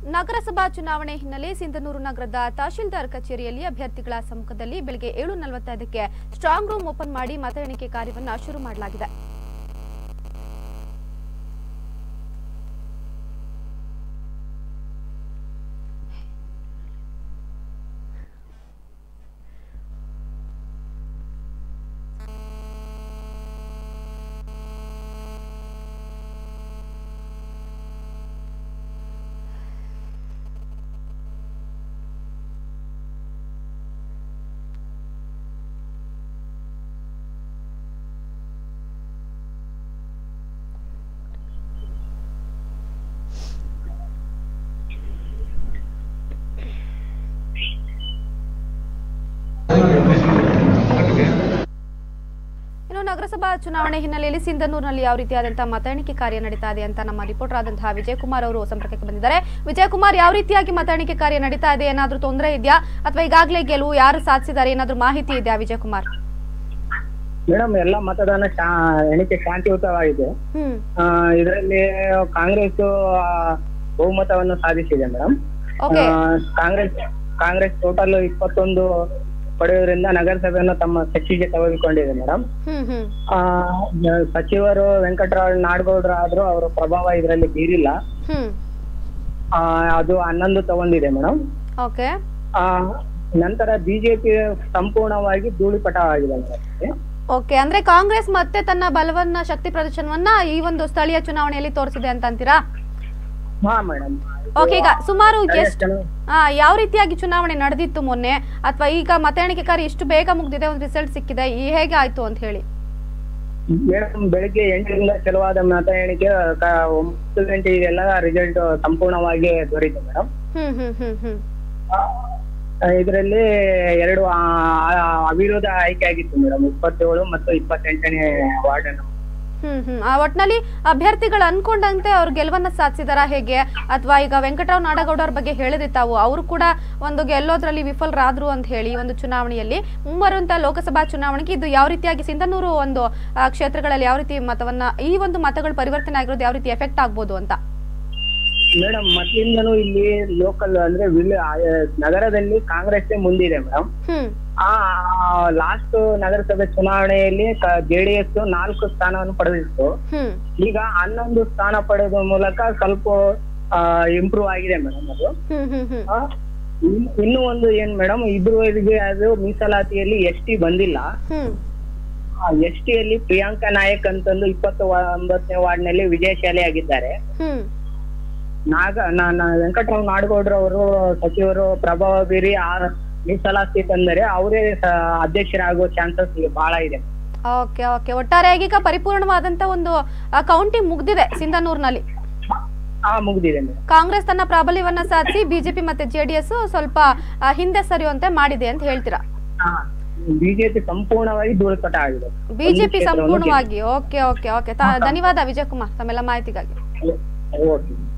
ನಗರಸಭಾ ಚುನಾವಣೆ ಹಿನ್ನೆಲೆ ಸಿಂಧನೂರು ನಗರದ ತಹಶೀಲ್ದಾರ್ ಕಚೇರಿಯಲ್ಲಿ ಅಭ್ಯರ್ಥಿಗಳ ಸಮ್ಮುಖದಲ್ಲಿ ಬೆಳಗ್ಗೆ ಏಳು ನಲವತ್ತೈದಕ್ಕೆ ಸ್ಟ್ರಾಂಗ್ ರೂಮ್ ಓಪನ್ ಮಾಡಿ ಮತ ಎಣಿಕೆ ಕಾರ್ಯವನ್ನು ಶುರು ಮಾಡಲಾಗಿದೆ ಇನ್ನು ನಗರಸಭಾ ಚುನಾವಣೆ ಹಿನ್ನೆಲೆಯಲ್ಲಿ ಸಿಂಧನೂರಿನಲ್ಲಿ ಯಾವ ರೀತಿಯಾದಂತಹ ಮತ ಎಣಿಕೆ ಕಾರ್ಯ ನಡೀತಾ ಇದೆ ಅಂತ ನಮ್ಮ ರಿಪೋರ್ಟರ್ ಆದಂತಹ ವಿಜಯಕುಮಾರ್ ಅವರು ಸಂಪರ್ಕಕ್ಕೆ ಬಂದಿದ್ದಾರೆ ವಿಜಯಕುಮಾರ್ ಯಾವ ರೀತಿಯಾಗಿ ಮತ ಎಣಿಕೆ ಕಾರ್ಯ ನಡೀತಾ ಇದೆ ಏನಾದ್ರೂ ತೊಂದರೆ ಇದೆಯಾ ಅಥವಾ ಈಗಾಗಲೇ ಗೆಲುವು ಯಾರು ಸಾಧಿಸಿದ್ದಾರೆ ಏನಾದ್ರೂ ಮಾಹಿತಿ ಇದೆಯಾ ವಿಜಯಕುಮಾರ್ ಮೇಡಮ್ ಎಲ್ಲ ಮತದಾನ ಶಾ- ಎಣಿಕೆ ಶಾಂತಿಯುತವಾಗಿದೆ ಹ್ಮ್ ಇದರಲ್ಲಿ ಕಾಂಗ್ರೆಸ್ ಬಹುಮತವನ್ನು ಸಾಧಿಸಿದೆ madam okay Congress Congress total ಇಪ್ಪತ್ತೊಂದು ಪಡೆಯುವುದರಿಂದ ನಗರಸಭೆಯನ್ನು ತಮ್ಮ ಕಕ್ಷಿಗೆ ತೆಗೆದುಕೊಂಡಿದೆ ಮೇಡಮ್ ಹ್ಮ್ ಹ್ಮ್ ಆ, ನ- ಸಚಿವರು ವೆಂಕಟರಾವ್ ನಾಡಗೌಡ್ರ ಆದ್ರೂ ಅವರ ಪ್ರಭಾವ ಇದರಲ್ಲಿ ಬೀರಿಲ್ಲ ಹ್ಮ್ ಆ, ಅದು ಹನ್ನೊಂದು ತಗೊಂಡಿದೆ ಮೇಡಮ್ ಓಕೆ ನಂತರ ಬಿಜೆಪಿ ಸಂಪೂರ್ಣವಾಗಿ ಧೂಳಿಪಟವಾಗಿದೆ ಮೇಡಮ್ ಓಕೆ ಅಂದ್ರೆ ಕಾಂಗ್ರೆಸ್ ಮತ್ತೆ ತನ್ನ ಬಲವನ್ನ ಶಕ್ತಿ ಪ್ರದರ್ಶನವನ್ನ ಈ ಒಂದು ಸ್ಥಳೀಯ ಚುನಾವಣೆಯಲ್ಲಿ ತೋರಿಸಿದೆ ಅಂತ ಅಂತೀರಾ ಹಾ ಮೇಡಮ್ ಓಕೆ ಈಗ ಸುಮಾರು ಎಷ್ಟು ಆ, ಯಾವ ರೀತಿಯಾಗಿ ಚುನಾವಣೆ ನಡೆದಿತ್ತು ಮೊನ್ನೆ ಅಥವಾ ಈಗ ಮತ ಎಣಿಕೆ ಕಾರ್ಯ ಎಷ್ಟು ಬೇಗ ಮುಗ್ದಿದೆ ಒಂದು ರಿಸಲ್ಟ್ ಸಿಕ್ಕಿದೆ ಈ ಹೇಗೆ ಆಯ್ತು ಅಂತ ಹೇಳಿ ಮೇಡಮ್ ಬೆಳಿಗ್ಗೆ ಎಂಟರಿಂದ ಕೆಲವಾದ ಮತ ಎಣಿಕೆ ಕ- ಒಂಬತ್ತು ಗಂಟೆಗೆಲ್ಲ ರಿಸಲ್ಟ್ ಸಂಪೂರ್ಣವಾಗಿ ದೊರೀತು ಮೇಡಮ್ ಹ್ಮ್ ಹ್ಮ್ ಹ್ಮ್ ಹ್ಮ್ ಇದರಲ್ಲಿ ಎರಡು ಆ, ಆ, ಅವಿರೋಧ ಆಯ್ಕೆ ಆಗಿತ್ತು ಮೇಡಮ್ ಇಪ್ಪತ್ತೇಳು ಮತ್ತು ಇಪ್ಪತ್ತೆಂಟನೇ ವಾರ್ಡ್ ಹ್ಮ್ ಹ್ಮ್ ಆ ಒಟ್ನಲ್ಲಿ ಅಭ್ಯರ್ಥಿಗಳು ಅನ್ಕೊಂಡಂತೆ ಅವ್ರು ಗೆಲುವನ್ನ ಸಾಧಿಸಿದಾರಾ ಹೇಗೆ ಅಥವಾ ಈಗ ವೆಂಕಟರಾವ್ ನಾಡಗೌಡ ಅವ್ರ ಬಗ್ಗೆ ಹೇಳಿದ್ರಿ ತಾವು ಅವರು ಕೂಡ ಒಂದು ಗೆಲ್ಲೋದ್ರಲ್ಲಿ ವಿಫಲರಾದ್ರು ಅಂತ ಹೇಳಿ ಒಂದು ಚುನಾವಣೆಯಲ್ಲಿ ಮುಂಬರುವಂತ ಲೋಕಸಭಾ ಚುನಾವಣೆಗೆ ಇದು ಯಾವ ರೀತಿಯಾಗಿ ಸಿಂಧನೂರು ಒಂದು ಆ, ಕ್ಷೇತ್ರಗಳಲ್ಲಿ ಯಾವ ರೀತಿ ಮತವನ್ನ ಈ ಒಂದು ಮತಗಳು ಪರಿವರ್ತನೆ ಆಗಿರೋದು ಯಾವ ರೀತಿ ಎಫೆಕ್ಟ್ ಆಗ್ಬೋದು ಅಂತ ಮೇಡಮ್ ಮೊದಲಿಂದನೂ ಇಲ್ಲಿ ಲೋಕಲ್ ಅಂದ್ರೆ ವಿಲ್ ಆ, ನಗರದಲ್ಲಿ ಕಾಂಗ್ರೆಸ್ ಮುಂದಿದೆ ಮೇಡಮ್ ಹ್ಮ್ ಆ ಲಾಸ್ಟ್ ನಗರಸಭೆ ಚುನಾವಣೆಯಲ್ಲಿ ಜೆಡಿಎಸ್ ನಾಲ್ಕು ಸ್ಥಾನವನ್ನು ಪಡೆದಿತ್ತು ಹ್ಮ್ ಈಗ ಹನ್ನೊಂದು ಸ್ಥಾನ ಪಡೆದ ಮೂಲಕ ಸ್ವಲ್ಪ ಇಂಪ್ರೂವ್ ಆಗಿದೆ ಮೇಡಮ್ ಅದು ಹ್ಮ್ ಹ್ಮ್ ಹ್ಮ್ ಆ, ಇನ್- ಇನ್ನು ಒಂದು ಏನ್ ಮೇಡಮ್ ಇದುವರೆಗೆ ಅದು ಮೀಸಲಾತಿಯಲ್ಲಿ ಎಸ್ ಟಿ ಬಂದಿಲ್ಲ ಹ್ಮ್ ಎಸ್ ಟಿ ಅಲ್ಲಿ ಪ್ರಿಯಾಂಕಾ ನಾಯಕ್ ಅಂತಂದು ಇಪ್ಪತ್ತು ಒಂಬತ್ತನೇ ವಾರ್ಡ್ ನಲ್ಲಿ ವಿಜಯಶಾಲಿ ಆಗಿದ್ದಾರೆ ಹ್ಮ್ ನಾಗ ನ- ನ- ವೆಂಕಟರಾವ್ ನಾಡಗೌಡ್ರ ಅವರು ಸಚಿವರು ಪ್ರಭಾವ ಬೀರಿ ಆ ಮೀಸಲಾತಿ ತಂದರೆ ಅವರೇ ಅಧ್ಯಕ್ಷರಾಗುವ ಚಾನ್ಸಸ್ ಬಹಳ ಇದೆ ಓಕೆ ಓಕೆ ಒಟ್ಟಾರೆಯಾಗಿ ಈಗ ಪರಿಪೂರ್ಣವಾದಂತ ಒಂದು ಕೌಂಟಿಂಗ್ ಮುಗ್ದಿದೆ ಸಿಂಧನೂರ್ನಲ್ಲಿ ಆ ಮುಗ್ದಿದೆ ಮೇಡಮ್ ಕಾಂಗ್ರೆಸ್ ತನ್ನ ಪ್ರಾಬಲ್ಯವನ್ನ ಸಾಧಿಸಿ ಬಿಜೆಪಿ ಮತ್ತೆ ಜೆಡಿಎಸ್ ಸ್ವಲ್ಪ ಆ, ಹಿಂದೆ ಸರಿಯುವಂತೆ ಮಾಡಿದೆ ಅಂತ ಹೇಳ್ತೀರಾ ಬಿಜೆಪಿ ಸಂಪೂರ್ಣವಾಗಿ ಧೂಳಿಪಟ ಆಗಿದೆ ಬಿಜೆಪಿ ಸಂಪೂರ್ಣವಾಗಿ ಓಕೆ ಓಕೆ ಓಕೆ ಧನ್ಯವಾದ ವಿಜಯ್ ಕುಮಾರ್ ತಮ್ಮೆಲ್ಲ ಮಾಹಿತಿಗಾಗಿ ಓಕೆ